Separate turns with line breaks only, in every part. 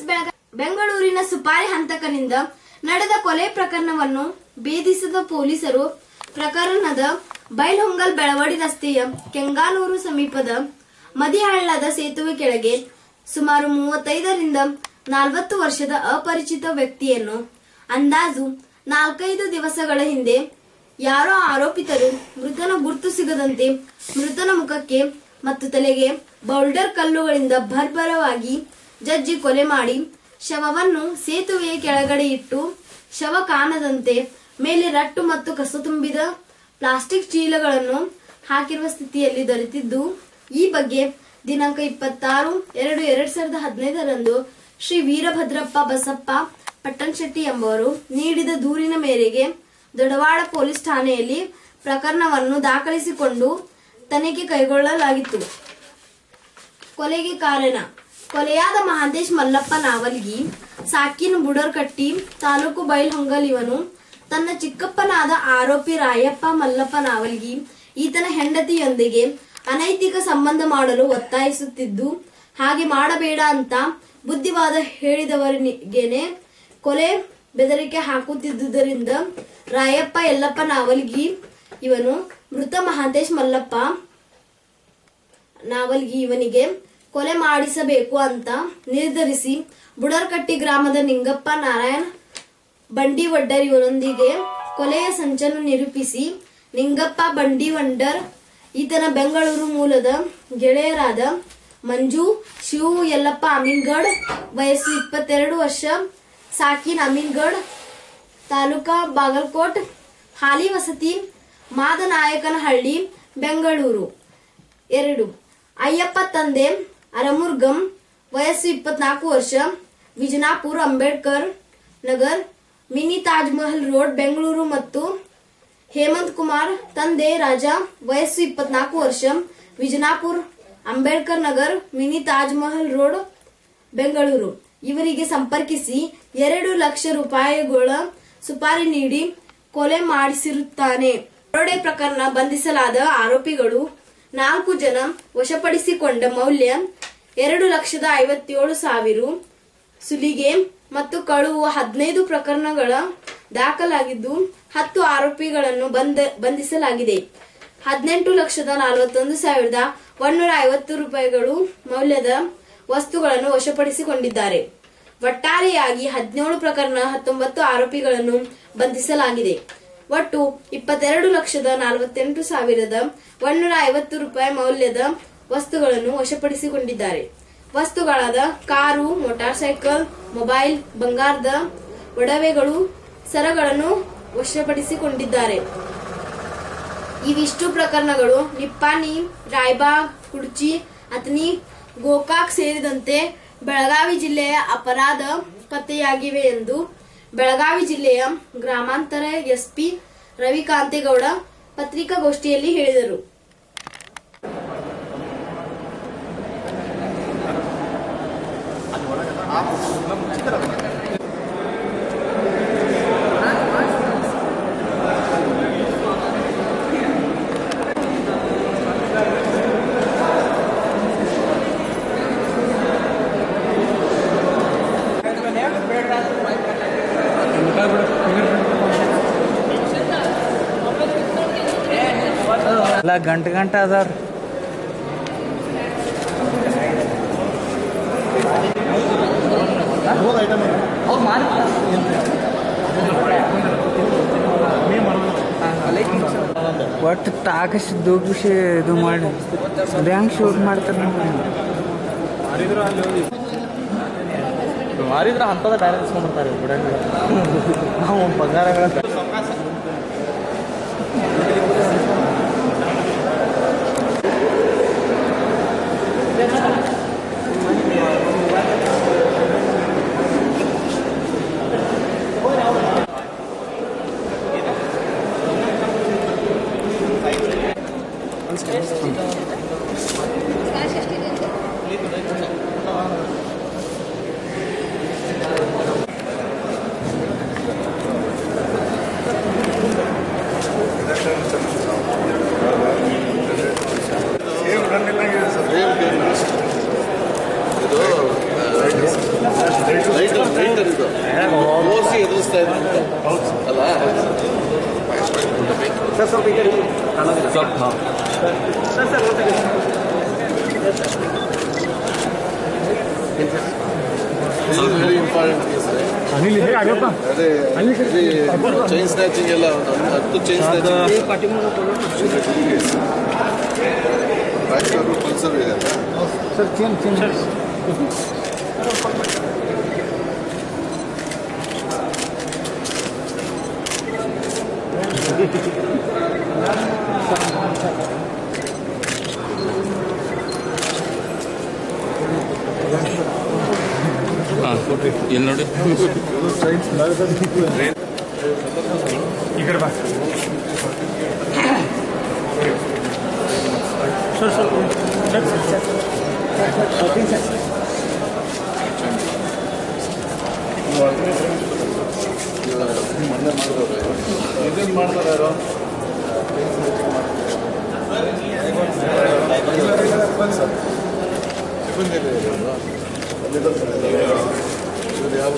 ಬೆಳಗ- ಬೆಂಗಳೂರಿನ ಸುಪಾರಿ ಹಂತಕನಿಂದ ನಡೆದ ಕೊಲೆ ಪ್ರಕರಣವನ್ನು ಭೇದಿಸಿದ ಪೊಲೀಸರು ಪ್ರಕರಣದ ಬೈಲ್ಹೊಂಗಲ್ ಬೆಳವಡಿ ರಸ್ತೆಯ ಕೆಂಗಾನೂರು ಸಮೀಪದ ಮದಿಹಳ್ಳದ ಸೇತುವೆ ಕೆಳಗೆ ಸುಮಾರು ಮೂವತ್ತೈದರಿಂದ ನಲವತ್ತು ವರ್ಷದ ಅಪರಿಚಿತ ವ್ಯಕ್ತಿಯನ್ನು ಅಂದಾಜು ನಾಲ್ಕೈದು ದಿವಸಗಳ ಹಿಂದೆ ಯಾರೋ ಆರೋಪಿತರು ಮೃತನ ಗುರ್ತು ಸಿಗದಂತೆ ಮೃತನ ಮುಖಕ್ಕೆ ಮತ್ತು ತಲೆಗೆ ಬೌಲ್ಡರ್ ಕಲ್ಲುಗಳಿಂದ ಭರ್ಭರವಾಗಿ ಜಜ್ಜಿ ಕೊಲೆ ಮಾಡಿ ಶವವನ್ನು ಸೇತುವೆಯ ಕೆಳಗಡೆ ಇಟ್ಟು ಶವ ಕಾಣದಂತೆ ಮೇಲೆ ರಟ್ಟು ಮತ್ತು ಕಸ ತುಂಬಿದ ಪ್ಲಾಸ್ಟಿಕ್ ಚೀಲಗಳನ್ನು ಹಾಕಿರುವ ಸ್ಥಿತಿಯಲ್ಲಿ ದೊರೆತಿದ್ದು ಈ ಬಗ್ಗೆ ದಿನಾಂಕ ಇಪ್ಪತ್ತಾರು ಎರಡು ಎರಡ್ ಸಾವಿರದ ಹದಿನೈದರಂದು ಶ್ರೀ ವೀರಭದ್ರಪ್ಪ ಬಸಪ್ಪ ಪಟ್ಟಣಶೆಟ್ಟಿ ಎಂಬುವರು ನೀಡಿದ ದೂರಿನ ಮೇರೆಗೆ ದೊಡವಾಡ ಪೊಲೀಸ್ ಠಾಣೆಯಲ್ಲಿ ಪ್ರಕರಣವನ್ನು ದಾಖಲಿಸಿಕೊಂಡು ತನಿಖೆ ಕೈಗೊಳ್ಳಲಾಗಿತ್ತು ಕೊಲೆಗೆ ಕಾರಣ ಕೊಲೆಯಾದ ಮಹಾಂತೇಶ್ ಮಲ್ಲಪ್ಪ ನಾವಲ್ಗಿ ಸಾಕಿನ ಬುಡರ್ಕಟ್ಟಿ ತಾಲೂಕು ಬೈಲ್ಹೊಂಗಲ್ ಇವನು ತನ್ನ ಚಿಕ್ಕಪ್ಪನಾದ ಆರೋಪಿ ರಾಯಪ್ಪ ಮಲ್ಲಪ್ಪ ನಾವಲ್ಗಿ ಈತನ ಹೆಂಡತಿಯೊಂದಿಗೆ ಅನೈತಿಕ ಸಂಬಂಧ ಮಾಡಲು ಒತ್ತಾಯಿಸುತ್ತಿದ್ದು ಹಾಗೆ ಮಾಡಬೇಡ ಅಂತ ಬುದ್ಧಿವಾದ ಹೇಳಿದವರಿಗೇನೆ ಕೊಲೆ ಬೆದರಿಕೆ ಹಾಕುತ್ತಿದ್ದುದರಿಂದ ರಾಯಪ್ಪ ಯಲ್ಲಪ್ಪ ನಾವಲ್ಗಿ ಇವನು ಮೃತ ಮಹಾಂತೇಶ್ ಮಲ್ಲಪ್ಪ ನಾವಲ್ಗಿ ಇವನಿಗೆ ಕೊಲೆ ಮಾಡಿಸಬೇಕು ಅಂತ ನಿರ್ಧರಿಸಿ ಬುಡರ್ಕಟ್ಟಿ ಗ್ರಾಮದ ನಿಂಗಪ್ಪ ನಾರಾಯಣ್ ಬಂಡಿವಡ್ಡರ್ ಇವರೊಂದಿಗೆ ಕೊಲೆಯ ಸಂಚನ್ನು ನಿರೂಪಿಸಿ ನಿಂಗಪ್ಪ ಬಂಡಿವಂಡರ್ ಈತನ ಬೆಂಗಳೂರು ಮೂಲದ ಗೆಳೆಯರಾದ ಮಂಜು ಶಿವು ಯಲ್ಲಪ್ಪ ಅಮೀನ್ಗಢ್ ವಯಸ್ಸು ಇಪ್ಪತ್ತೆರಡು ವರ್ಷ ಸಾಕಿನ್ ಅಮೀನ್ಗಢ್ ತಾಲೂಕಾ ಬಾಗಲಕೋಟ್ ಹಾಲಿ ವಸತಿ ಮಾದನಾಯಕನಹಳ್ಳಿ ಬೆಂಗಳೂರು ಎರಡು ಅಯ್ಯಪ್ಪ ತಂದೆ ಅರಮುರ್ಗಂ ವಯಸ್ಸು ಇಪ್ಪತ್ನಾಲ್ಕು ವರ್ಷ ವಿಜನಾಪುರ್ ಅಂಬೇಡ್ಕರ್ ನಗರ್ ಮಿನಿ ತಾಜ್ ಮಹಲ್ ರೋಡ್ ಬೆಂಗಳೂರು ಮತ್ತು ಹೇಮಂತ್ ಕುಮಾರ್ ತಂದೆ ರಾಜಾ ವಯಸ್ಸು ಇಪ್ಪತ್ನಾಲ್ಕು ವರ್ಷ ವಿಜನಾಪುರ್ ಅಂಬೇಡ್ಕರ್ ನಗರ್ ಮಿನಿ ತಾಜ್ ಮಹಲ್ ರೋಡ್ ಬೆಂಗಳೂರು ಇವರಿಗೆ ಸಂಪರ್ಕಿಸಿ ಎರಡು ಲಕ್ಷ ರೂಪಾಯಿಗಳ ಸುಪಾರಿ ನೀಡಿ ಕೊಲೆ ಮಾಡಿಸಿರುತ್ತಾನೆ ದರೋಡೆ ಪ್ರಕರಣ ಬಂಧಿಸಲಾದ ಆರೋಪಿಗಳು ನಾಲ್ಕು ಜನ ವಶಪಡಿಸಿಕೊಂಡ ಮೌಲ್ಯ ಎರಡು ಲಕ್ಷದ ಐವತ್ತೇಳು ಸಾವಿರ ಸುಲಿಗೆ ಮತ್ತು ಕಳುವು ಹದಿನೈದು ಪ್ರಕರಣಗಳ ದಾಖಲಾಗಿದ್ದು ಹತ್ತು ಆರೋಪಿಗಳನ್ನು ಬಂಧ ಬಂಧಿಸಲಾಗಿದೆ ಹದಿನೆಂಟು ಲಕ್ಷದ ನಲವತ್ತೊಂದು ಸಾವಿರದ ಒಂದೂರ ಐವತ್ತು ರೂಪಾಯಿಗಳು ಮೌಲ್ಯದ ವಸ್ತುಗಳನ್ನು ವಶಪಡಿಸಿಕೊಂಡಿದ್ದಾರೆ ಒಟ್ಟಾರೆಯಾಗಿ ಹದಿನೇಳು ಪ್ರಕರಣ ಹತ್ತೊಂಬತ್ತು ಆರೋಪಿಗಳನ್ನು ಬಂಧಿಸಲಾಗಿದೆ ಒಟ್ಟು ಇಪ್ಪತ್ತೆರಡು ಲಕ್ಷದ ನಲವತ್ತೆಂಟು ಸಾವಿರದ ಒಂದೂರ ಐವತ್ತು ರೂಪಾಯಿ ಮೌಲ್ಯದ ವಸ್ತುಗಳನ್ನು ವಶಪಡಿಸಿಕೊಂಡಿದ್ದಾರೆ ವಸ್ತುಗಳಾದ ಕಾರು ಮೋಟಾರ್ ಸೈಕಲ್ ಮೊಬೈಲ್ ಬಂಗಾರದ ಒಡವೆಗಳು ಸರಗಳನ್ನು ವಶಪಡಿಸಿಕೊಂಡಿದ್ದಾರೆ ಇವಿಷ್ಟು ಪ್ರಕರಣಗಳು ನಿಪ್ಪಾಣಿ ರಾಯಬಾಗ್ ಕುಡ್ಚಿ ಅತ್ನಿ ಗೋಕಾಕ್ ಸೇರಿದಂತೆ ಬೆಳಗಾವಿ ಜಿಲ್ಲೆಯ ಅಪರಾಧ ಪತ್ತೆಯಾಗಿವೆ ಎಂದು ಬೆಳಗಾವಿ ಜಿಲ್ಲೆಯ ಗ್ರಾಮಾಂತರ ಎಸ್ಪಿ ರವಿಕಾಂತೇಗೌಡ ಪತ್ರಿಕಾಗೋಷ್ಠಿಯಲ್ಲಿ ಹೇಳಿದರು
ಎಲ್ಲ ಗಂಟೆ ಗಂಟೆ ಅದಾವ್ರಿ ಒಟ್ಟು ಟಾಕಸ್ ದುಗ್ಗಿಸಿ ಇದು ಮಾಡಿ ಅದು ಹೆಂಗೆ ಶೂಟ್ ಮಾಡ್ತಾರೆ
ಮಾರಿದ್ರೆ ಅಂಥದ ಬೇರೆ ಇಸ್ಕೊಂಡ್ಬರ್ತಾರೆ ಬಿಡಂಗಿಲ್ಲ ನಾವು ಬಂಗಾರಗಳ
ಕಾಣಿಸ್ತಾ ಇದೆ ಅಲ್ಲ ವೆರಿ ಇಂಪಾರ್ಟೆಂಟ್ ಅದೇ ಚೈನ್ ಸ್ನ್ಯಾಚಿಂಗ್ ಎಲ್ಲ ಒಂದು ಹತ್ತು ಚೈನ್ ಸ್ನ್ಯಾಚಿಂಗ್ ಪಲ್ಸರ್ ಇದೆ
ಸರ್ ಚೇನ್ ಚೇನ್
ಇಲ್ಲಿ ನೋಡಿ
ಈ ಕಡೆ ಬಾ
ಮೊನ್ನೆ ಮಾಡಿದವರು ಇದೇನು ಮಾಡ್ತಾರೆ ಯಾರು ಸಿಬ್ಬಂದಿ ಯಾವ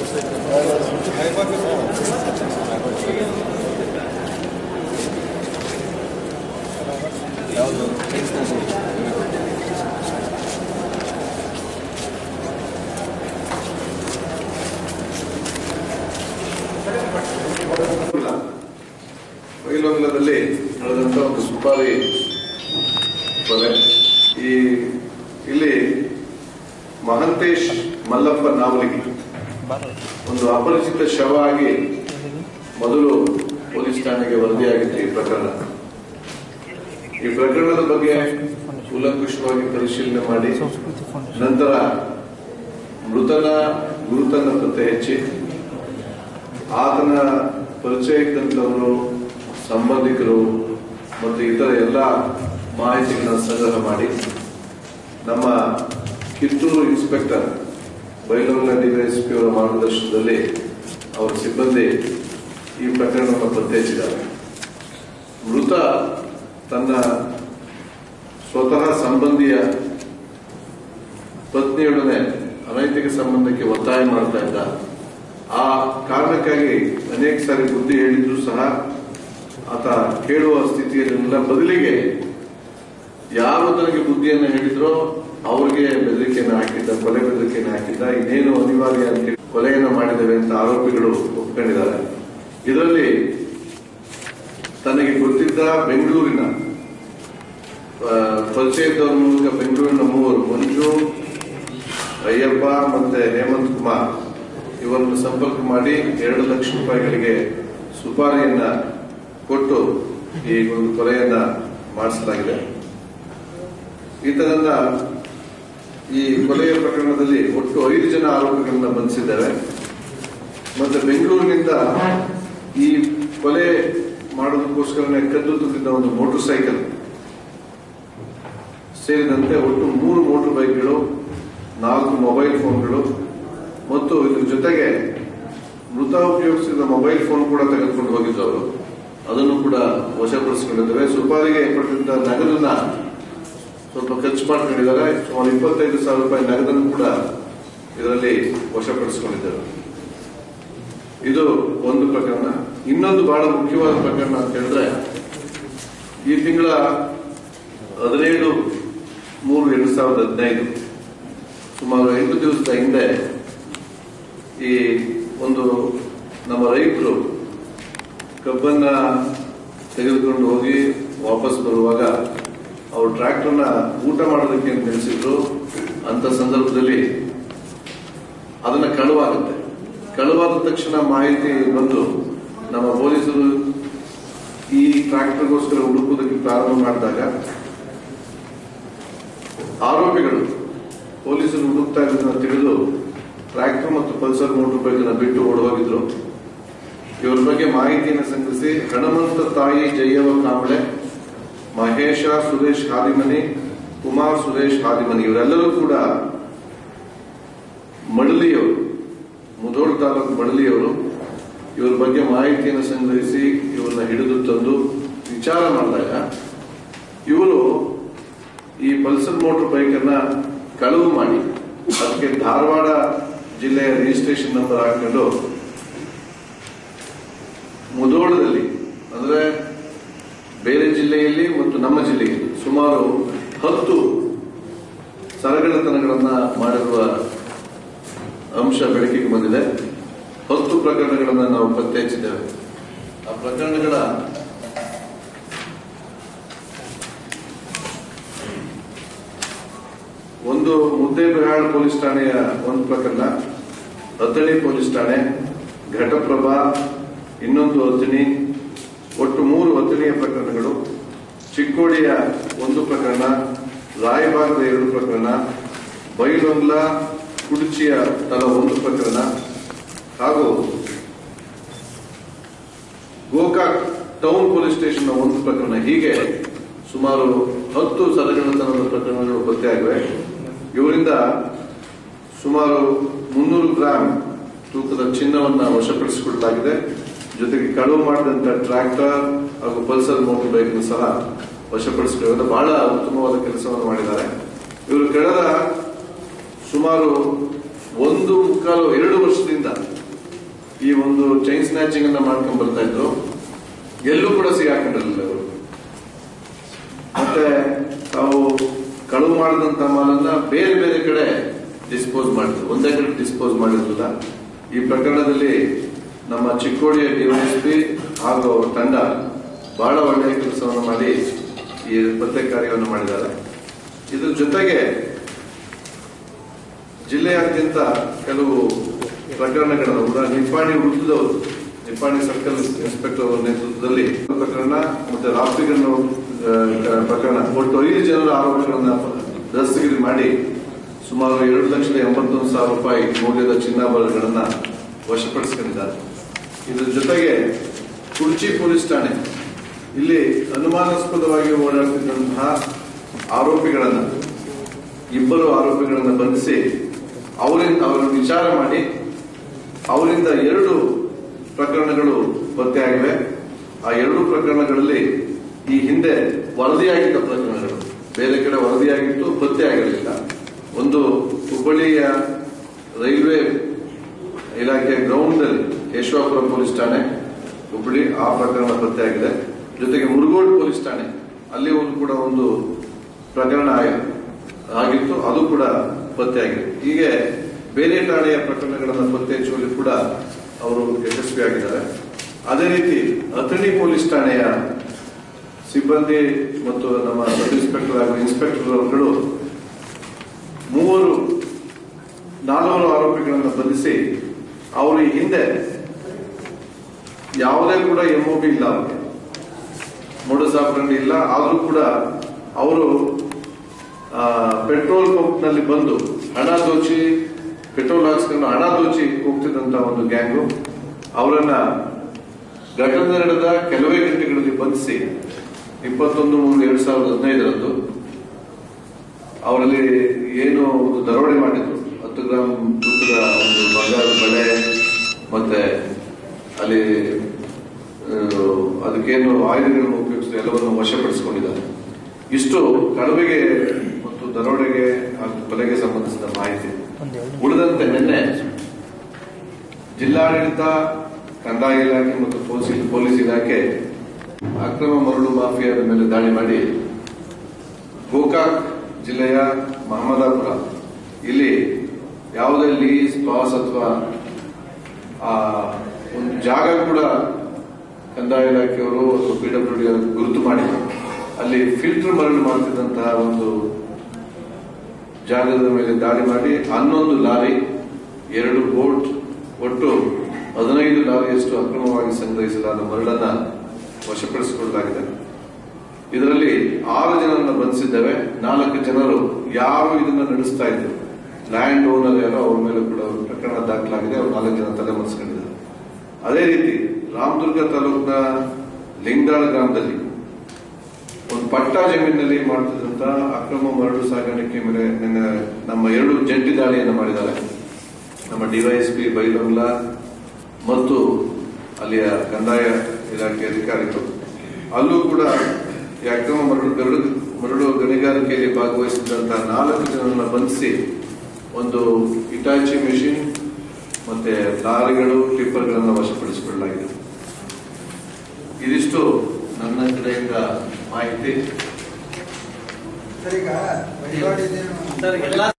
ಯಾವುದು ಬೈಲೊಂಗಲದಲ್ಲಿ ನಡೆದಂತ ಒಂದು ಸುಪಾರಿ ಕೊಲೆ ಈ ಇಲ್ಲಿ ಮಹಂತೇಶ್ ಮಲ್ಲಪ್ಪ ನಾವಲಿಗಿ ಒಂದು ಅಪರಿಚಿತ ಶವ ಆಗಿ ಮೊದಲು ಪೊಲೀಸ್ ಠಾಣೆಗೆ ವರದಿಯಾಗಿತ್ತು ಈ ಪ್ರಕರಣ ಈ ಪ್ರಕರಣದ ಬಗ್ಗೆ ಕೂಲಂಕುಷವಾಗಿ ಪರಿಶೀಲನೆ ಮಾಡಿ ನಂತರ ಮೃತನ ಗುರುತನ್ನ ಪತ್ತೆ ಹಚ್ಚಿ ಆತನ ಪರಿಚಯ ಇದ್ದಂಥವರು ಸಂಬಂಧಿಕರು ಮತ್ತು ಇತರ ಎಲ್ಲ ಮಾಹಿತಿಗಳನ್ನು ಸಂಗ್ರಹ ಮಾಡಿ ನಮ್ಮ ಕಿತ್ತೂರು ಇನ್ಸ್ಪೆಕ್ಟರ್ ಬೈಲೂರಿನ ಡಿವೈಎಸ್ಪಿ ಅವರ ಮಾರ್ಗದರ್ಶನದಲ್ಲಿ ಅವರ ಸಿಬ್ಬಂದಿ ಈ ಪ್ರಕರಣವನ್ನು ಪತ್ತೆ ಹಚ್ಚಿದ್ದಾರೆ ಮೃತ ತನ್ನ ಸ್ವತಃ ಸಂಬಂಧಿಯ ಪತ್ನಿಯೊಡನೆ ಅನೈತಿಕ ಸಂಬಂಧಕ್ಕೆ ಒತ್ತಾಯ ಮಾಡ್ತಾ ಇದ್ದ ಆ ಕಾರಣಕ್ಕಾಗಿ ಅನೇಕ ಸಾರಿ ಬುದ್ಧಿ ಹೇಳಿದ್ರು ಸಹ ಆತ ಕೇಳುವ ಸ್ಥಿತಿಯಲ್ಲಿಲ್ಲ ಬದಲಿಗೆ ಯಾರು ತನಗೆ ಬುದ್ಧಿಯನ್ನು ಹೇಳಿದ್ರೋ ಅವ್ರಿಗೆ ಬೆದರಿಕೆಯನ್ನು ಹಾಕಿದ್ದ ಕೊಲೆ ಬೆದರಿಕೆಯನ್ನು ಹಾಕಿದ್ದ ಇನ್ನೇನು ಅನಿವಾರ್ಯ ಅಂತ ಹೇಳಿ ಕೊಲೆಯನ್ನು ಮಾಡಿದ್ದೇವೆ ಅಂತ ಆರೋಪಿಗಳು ಒಪ್ಕೊಂಡಿದ್ದಾರೆ ಇದರಲ್ಲಿ ತನಗೆ ಗೊತ್ತಿದ್ದ ಬೆಂಗಳೂರಿನ ಆ, ಪರಿಚಯ ಇದ್ದವರ ಮೂಲಕ ಬೆಂಗಳೂರಿನ ಮೂವರು ಮಂಜು ಅಯ್ಯಪ್ಪ ಮತ್ತೆ ಹೇಮಂತ್ ಕುಮಾರ್ ಇವರನ್ನು ಸಂಪರ್ಕ ಮಾಡಿ ಎರಡು ಲಕ್ಷ ರೂಪಾಯಿಗಳಿಗೆ ಸುಪಾರಿಯನ್ನ ಕೊಟ್ಟು ಈ ಒಂದು ಕೊಲೆಯನ್ನ ಮಾಡಿಸಲಾಗಿದೆ ಈತನನ್ನ ಈ ಕೊಲೆಯ ಪ್ರಕರಣದಲ್ಲಿ ಒಟ್ಟು ಐದು ಜನ ಆರೋಪಿಗಳನ್ನ ಬಂಧಿಸಿದ್ದಾರೆ ಮತ್ತೆ ಬೆಂಗಳೂರಿನಿಂದ ಈ ಕೊಲೆ ಮಾಡೋದಕ್ಕೋಸ್ಕರನೇ ಕದ್ದು ತಂದಿದ್ದ ಒಂದು ಮೋಟರ್ ಸೈಕಲ್ ಸೇರಿದಂತೆ ಒಟ್ಟು ಮೂರು ಮೋಟರ್ ಬೈಕ್ಗಳು ನಾಲ್ಕು ಮೊಬೈಲ್ ಫೋನ್ಗಳು ಮತ್ತು ಇದ್ರ ಜೊತೆಗೆ ಮೃತ ಉಪಯೋಗಿಸಿದ ಮೊಬೈಲ್ ಫೋನ್ ಕೂಡ ತೆಗೆದುಕೊಂಡು ಹೋಗಿದ್ದು ಅವರು ಅದನ್ನು ಕೂಡ ವಶಪಡಿಸಿಕೊಂಡಿದ್ದಾರೆ ಸುಪಾರಿಗೆ ಪಡೆದಿದ್ದ ನಗದನ್ನ ಸ್ವಲ್ಪ ಖರ್ಚು ಮಾಡ್ಕೊಂಡಿದ್ದಾರೆ ಸುಮಾರು ಇಪ್ಪತ್ತೈದು ಸಾವಿರ ರೂಪಾಯಿ ನಗದನ್ನು ಕೂಡ ಇದರಲ್ಲಿ ವಶಪಡಿಸಿಕೊಂಡಿದ್ದಾರೆ ಇದು ಒಂದು ಪ್ರಕರಣ ಇನ್ನೊಂದು ಬಹಳ ಮುಖ್ಯವಾದ ಪ್ರಕರಣ ಅಂತ ಹೇಳಿದ್ರೆ ಈ ತಿಂಗಳ ಹದಿನೇಳು ಮೂರು ಎರಡು ಸಾವಿರದ ಹದಿನೈದು ಸುಮಾರು ಎಂಟು ದಿವಸದ ಹಿಂದೆ ಈ ಒಂದು ನಮ್ಮ ರೈತರು ಕಬ್ಬನ್ನ ತೆಗೆದುಕೊಂಡು ಹೋಗಿ ವಾಪಸ್ ಬರುವಾಗ ಅವರು ಟ್ರ್ಯಾಕ್ಟರ್ನ ಊಟ ಮಾಡೋದಕ್ಕೆ ಅಂತ ನಿಲ್ಲಿಸಿದ್ರು ಅಂತ ಸಂದರ್ಭದಲ್ಲಿ ಅದನ್ನ ಕಳುವಾಗುತ್ತೆ ಕಳುವಾದ ತಕ್ಷಣ ಮಾಹಿತಿ ಬಂದು ನಮ್ಮ ಪೊಲೀಸರು ಈ ಟ್ರ್ಯಾಕ್ಟರ್ಗೋಸ್ಕರ ಹುಡುಕುವುದಕ್ಕೆ ಪ್ರಾರಂಭ ಮಾಡಿದಾಗ ಆರೋಪಿಗಳು ಪೊಲೀಸರು ಹುಡುಕ್ತಾ ಇರೋದನ್ನ ತಿಳಿದು ಟ್ರ್ಯಾಕ್ಟರ್ ಮತ್ತು ಪಲ್ಸರ್ ಮೋಟರ್ ಬೈಕ್ ಅನ್ನ ಬಿಟ್ಟು ಓಡಿ ಹೋಗಿದ್ರು ಇವರ ಬಗ್ಗೆ ಮಾಹಿತಿಯನ್ನು ಸಂಗ್ರಹಿಸಿ ಹಣಮಂತ ತಾಯಿ ಜಯವ ಕಾಂಬಳೆ ಮಹೇಶ ಸುರೇಶ್ ಹಾದಿಮನಿ ಕುಮಾರ್ ಸುರೇಶ್ ಹಾದಿಮನಿ ಇವರೆಲ್ಲರೂ ಕೂಡ ಮಡಲಿಯವರು ಮುಧೋಳ್ ತಾಲೂಕು ಮಡಲಿಯವರು ಇವರ ಬಗ್ಗೆ ಮಾಹಿತಿಯನ್ನು ಸಂಗ್ರಹಿಸಿ ಇವರನ್ನ ಹಿಡಿದು ತಂದು ವಿಚಾರ ಮಾಡಿದಾಗ ಇವರು ಈ ಪಲ್ಸರ್ ಮೋಟರ್ ಬೈಕ್ ಅನ್ನ ಕಳವು ಮಾಡಿ ಅದಕ್ಕೆ ಧಾರವಾಡ ಜಿಲ್ಲೆಯ ರಿಜಿಸ್ಟ್ರೇಷನ್ ನಂಬರ್ ಹಾಕೊಂಡು ಮುಧೋಳದಲ್ಲಿ ಅಂದ್ರೆ ಬೇರೆ ಜಿಲ್ಲೆಯಲ್ಲಿ ಮತ್ತು ನಮ್ಮ ಜಿಲ್ಲೆಯಲ್ಲಿ ಸುಮಾರು ಹತ್ತು ಸರಗಳ್ಳತನಗಳನ್ನ ಮಾಡಿರುವ ಅಂಶ ಬೆಳಕಿಗೆ ಬಂದಿದೆ ಹತ್ತು ಪ್ರಕರಣಗಳನ್ನ ನಾವು ಪತ್ತೆ ಹಚ್ಚಿದ್ದೇವೆ ಆ ಪ್ರಕರಣಗಳ ಒಂದು ಮುದ್ದೇಬಿಹಾಳ್ ಪೊಲೀಸ್ ಠಾಣೆಯ ಒಂದು ಪ್ರಕರಣ ಅಥಣಿ ಪೊಲೀಸ್ ಠಾಣೆ ಘಟಪ್ರಭಾ ಇನ್ನೊಂದು ಅಥಣಿ ಒಟ್ಟು ಮೂರು ಅಥಣಿಯ ಪ್ರಕರಣಗಳು ಚಿಕ್ಕೋಡಿಯ ಒಂದು ಪ್ರಕರಣ ರಾಯಬಾಗದ ಎರಡು ಪ್ರಕರಣ ಬೈಲೊಂಗ್ಲಾ ಕುಡುಚಿಯ ತಲಾ ಒಂದು ಪ್ರಕರಣ ಹಾಗೂ ಗೋಕಾಕ್ ಟೌನ್ ಪೊಲೀಸ್ ಸ್ಟೇಷನ್ ಒಂದು ಪ್ರಕರಣ ಹೀಗೆ ಸುಮಾರು ಹತ್ತು ಸರಗಳ್ಳತನದ ಪ್ರಕರಣಗಳು ಪತ್ತೆಯಾಗಿವೆ ಇವರಿಂದ ಸುಮಾರು ಮುನ್ನೂರು ಗ್ರಾಂ ತೂಕದ ಚಿನ್ನವನ್ನ ವಶಪಡಿಸಿಕೊಳ್ಳಲಾಗಿದೆ ಜೊತೆಗೆ ಕಳುವು ಮಾಡಿದಂತ ಟ್ರ್ಯಾಕ್ಟರ್ ಹಾಗೂ ಪಲ್ಸರ್ ಮೋಟರ್ ಬೈಕ್ ಸಹ ವಶಪಡಿಸಿಕೊಳ್ಳುವುದು ಬಹಳ ಉತ್ತಮವಾದ ಕೆಲಸವನ್ನು ಮಾಡಿದ್ದಾರೆ ಇವರು ಕಳೆದ ಸುಮಾರು ಒಂದು ಮುಕ್ಕಾಲು ಎರಡು ವರ್ಷದಿಂದ ಈ ಒಂದು ಚೈನ್ ಸ್ನ್ಯಾಚಿಂಗ್ ಅನ್ನ ಮಾಡ್ಕೊಂಡು ಬರ್ತಾ ಇದ್ರು ಎಲ್ಲೂ ಕೂಡ ಸಿಗಾಕೊಂಡಿರಲಿಲ್ಲ ಅವರು ಮತ್ತೆ ತಾವು ಕಳುವು ಮಾಡಿದಂತ ಮಾಲನ್ನ ಬೇರೆ ಬೇರೆ ಕಡೆ ಡಿಸ್ಪೋಸ್ ಮಾಡಿದ್ರು ಒಂದೇ ಕಡೆ ಡಿಸ್ಪೋಸ್ ಮಾಡಿರಲಿಲ್ಲ ಈ ಪ್ರಕರಣದಲ್ಲಿ ನಮ್ಮ ಚಿಕ್ಕೋಡಿಯ ಡಿವೈಎಸ್ಪಿ ಹಾಗೂ ಅವರ ತಂಡ ಬಹಳ ಒಳ್ಳೆಯ ಕೆಲಸವನ್ನು ಮಾಡಿ ಈ ಪತ್ತೆ ಕಾರ್ಯವನ್ನು ಮಾಡಿದ್ದಾರೆ ಇದ್ರ ಜೊತೆಗೆ ಜಿಲ್ಲೆಯಾದ್ಯಂತ ಕೆಲವು ಪ್ರಕರಣಗಳನ್ನು ಕೂಡ ನಿಪ್ಪಾಣಿ ವೃತ್ತದವರು ನಿಪ್ಪಾಣಿ ಸರ್ಕಲ್ ಇನ್ಸ್ಪೆಕ್ಟರ್ ಅವರ ನೇತೃತ್ವದಲ್ಲಿ ಪ್ರಕರಣ ಮತ್ತೆ ರಾಫ್ಟಿಗನ್ನು ಪ್ರಕರಣ ಒಟ್ಟು ಐದು ಜನರ ಆರೋಪಗಳನ್ನ ದಸ್ತಗಿರಿ ಮಾಡಿ ಸುಮಾರು ಎರಡು ಲಕ್ಷದ ಎಂಬತ್ತೊಂದು ಸಾವಿರ ರೂಪಾಯಿ ಮೌಲ್ಯದ ಚಿನ್ನಾಭರಣಗಳನ್ನ ವಶಪಡಿಸಿಕೊಂಡಿದ್ದಾರೆ ಇದ್ರ ಜೊತೆಗೆ ಕುರ್ಚಿ ಪೊಲೀಸ್ ಠಾಣೆ ಇಲ್ಲಿ ಅನುಮಾನಾಸ್ಪದವಾಗಿ ಓಡಾಡ್ತಿದ್ದಂತಹ ಆರೋಪಿಗಳನ್ನ ಇಬ್ಬರು ಆರೋಪಿಗಳನ್ನ ಬಂಧಿಸಿ ಅವರಿಂದ ಅವರನ್ನು ವಿಚಾರ ಮಾಡಿ ಅವರಿಂದ ಎರಡು ಪ್ರಕರಣಗಳು ಪತ್ತೆಯಾಗಿವೆ ಆ ಎರಡು ಪ್ರಕರಣಗಳಲ್ಲಿ ಈ ಹಿಂದೆ ವರದಿಯಾಗಿದ್ದ ಪ್ರಕರಣಗಳು ಬೇರೆ ಕಡೆ ವರದಿಯಾಗಿತ್ತು ಪತ್ತೆ ಆಗಿರಲಿಲ್ಲ ಒಂದು ಹುಬ್ಬಳ್ಳಿಯ ರೈಲ್ವೆ ಇಲಾಖೆಯ ಗ್ರೌಂಡ್ ಅಲ್ಲಿ ಯಶವಾಪುರ ಪೊಲೀಸ್ ಠಾಣೆ ಹುಬ್ಬಳ್ಳಿ ಆ ಪ್ರಕರಣ ಪತ್ತೆಯಾಗಿದೆ ಜೊತೆಗೆ ಮುರುಗೋಡ್ ಪೊಲೀಸ್ ಠಾಣೆ ಅಲ್ಲಿ ಒಂದು ಕೂಡ ಒಂದು ಪ್ರಕರಣ ಆಗಿ- ಆಗಿತ್ತು ಅದು ಕೂಡ ಪತ್ತೆಯಾಗಿದೆ ಹೀಗೆ ಬೇರೆ ಠಾಣೆಯ ಪ್ರಕರಣಗಳನ್ನು ಪತ್ತೆ ಹಚ್ಚುವಲ್ಲಿ ಕೂಡ ಅವರು ಯಶಸ್ವಿಯಾಗಿದ್ದಾರೆ ಅದೇ ರೀತಿ ಅಥಣಿ ಪೊಲೀಸ್ ಠಾಣೆಯ ಸಿಬ್ಬಂದಿ ಮತ್ತು ನಮ್ಮ ಸಬ್ ಇನ್ಸ್ಪೆಕ್ಟರ್ ಹಾಗೂ ಇನ್ಸ್ಪೆಕ್ಟರ್ ಅವರುಗಳು ಮೂವರು ನಾಲ್ವರು ಆರೋಪಿಗಳನ್ನು ಬಂಧಿಸಿ ಅವರು ಈ ಹಿಂದೆ ಯಾವುದೇ ಕೂಡ ಎಂಒಬಿ ಇಲ್ಲ ಅವರಿಗೆ ಮೋಡಸ್ ಆಪರೇಂಡ್ ಇಲ್ಲ ಆದರೂ ಕೂಡ ಅವರು ಆ, ಪೆಟ್ರೋಲ್ ಪಂಪ್ ನಲ್ಲಿ ಬಂದು ಹಣ ದೋಚಿ ಪೆಟ್ರೋಲ್ ಹಾಕ್ಸ್ಕೊಂಡು ಹಣ ದೋಚಿ ಹೋಗ್ತಿದ್ದಂತ ಒಂದು ಗ್ಯಾಂಗು ಅವರನ್ನ ಘಟನೆ ನಡೆದ ಕೆಲವೇ ಗಂಟೆಗಳಲ್ಲಿ ಬಂಧಿಸಿ ಇಪ್ಪತ್ತೊಂದು ಮೂರು ಎರಡ್ ಸಾವಿರದ ಹದಿನೈದರಂದು ಅವರಲ್ಲಿ ಏನು ಒಂದು ದರೋಡೆ ಮಾಡಿದ್ರು ಹತ್ತು ಗ್ರಾಂ ತೂಕದ ಒಂದು ಬಂಗಾರದ ಬಳೆ ಮತ್ತೆ ಅಲ್ಲಿ ಆ, ಅದಕ್ಕೇನು ಆಯುಧಗಳನ್ನು ಉಪಯೋಗಿಸಿ ಎಲ್ಲವನ್ನು ವಶಪಡಿಸಿಕೊಂಡಿದ್ದಾರೆ ಇಷ್ಟು ಕಳವೆಗೆ ಮತ್ತು ದರೋಡೆಗೆ ಹಾಗೂ ಕೊಲೆಗೆ ಸಂಬಂಧಿಸಿದ ಮಾಹಿತಿ ಉಳಿದಂತೆ ನಿನ್ನೆ ಜಿಲ್ಲಾಡಳಿತ ಕಂದಾಯ ಇಲಾಖೆ ಮತ್ತು ಪೊಲೀಸ್ ಪೊಲೀಸ್ ಇಲಾಖೆ ಅಕ್ರಮ ಮರಳು ಮಾಫಿಯಾದ ಮೇಲೆ ದಾಳಿ ಮಾಡಿ ಗೋಕಾಕ್ ಜಿಲ್ಲೆಯ ಮಹಮ್ಮದಾಪುರ ಇಲ್ಲಿ ಯಾವುದೇ ಲೀಸ್ ಪಾಸ್ ಅಥವಾ ಆ ಒಂದು ಜಾಗ ಕೂಡ ಕಂದಾಯ ಇಲಾಖೆಯವರು ಅಥವಾ ಪಿಡಬ್ಲ್ಯೂ ಡಿ ಗುರುತು ಮಾಡಿದ್ರು ಅಲ್ಲಿ ಫಿಲ್ಟರ್ ಮರಳು ಮಾಡ್ತಿದ್ದಂತಹ ಒಂದು ಜಾಗದ ಮೇಲೆ ದಾಳಿ ಮಾಡಿ ಹನ್ನೊಂದು ಲಾರಿ ಎರಡು ಬೋಟ್ ಒಟ್ಟು ಹದಿನೈದು ಲಾರಿಯಷ್ಟು ಅಕ್ರಮವಾಗಿ ಸಂಗ್ರಹಿಸಲಾದ ಮರಳನ್ನ ವಶಪಡಿಸಿಕೊಳ್ಳಲಾಗಿದೆ ಇದರಲ್ಲಿ ಆರು ಜನರನ್ನ ಬಂಧಿಸಿದ್ದೇವೆ ನಾಲ್ಕು ಜನರು ಯಾರು ಇದನ್ನ ನಡೆಸ್ತಾ ಇದ್ರು ಲ್ಯಾಂಡ್ ಓನರ್ ಯಾರೋ ಅವ್ರ ಮೇಲೆ ಕೂಡ ಪ್ರಕರಣ ದಾಖಲಾಗಿದೆ ಅವ್ರು ನಾಲ್ಕು ಜನ ತಲೆಮರೆಸ್ಕೊಂಡಿದ್ದಾರೆ ಅದೇ ರೀತಿ ರಾಮದುರ್ಗ ತಾಲೂಕಿನ ಲಿಂಗದಾಳ ಗ್ರಾಮದಲ್ಲಿ ಒಂದು ಪಟ್ಟ ಜಮೀನಿನಲ್ಲಿ ಮಾಡ್ತಿದ್ದಂತ ಅಕ್ರಮ ಮರಳು ಸಾಗಾಣಿಕೆ ಮೇಲೆ ನಿನ್ನೆ ನಮ್ಮ ಎರಡು ಜಂಟಿ ದಾಳಿಯನ್ನು ಮಾಡಿದ್ದಾರೆ ನಮ್ಮ ಡಿವೈಎಸ್ಪಿ ಬೈಲೊಂಗ್ಲಾ ಮತ್ತು ಅಲ್ಲಿಯ ಕಂದಾಯ ಇಲಾಖೆ ಅಧಿಕಾರಿಗಳು ಅಲ್ಲೂ ಕೂಡ ಈ ಅಕ್ರಮ ಮರಳು ಗರಡು ಮರಳು ಗಣಿಗಾರಿಕೆಯಲ್ಲಿ ಭಾಗವಹಿಸಿದಂತಹ ನಾಲ್ಕು ಜನರನ್ನ ಬಂಧಿಸಿ ಒಂದು ಇಟಾಚಿ ಮೆಷಿನ್ ಮತ್ತೆ ಲಾರಿಗಳು ಟಿಪ್ಪರ್ಗಳನ್ನು ವಶಪಡಿಸಿಕೊಳ್ಳಲಾಗಿದೆ ಇದಿಷ್ಟು ನನ್ನ ಕಡೆಯಿಂದ ಮಾಹಿತಿ
ಸರ್ ಈಗ ವಹಿವಾಟಿದೇನು
ಸರ್ ಎಲ್ಲಾ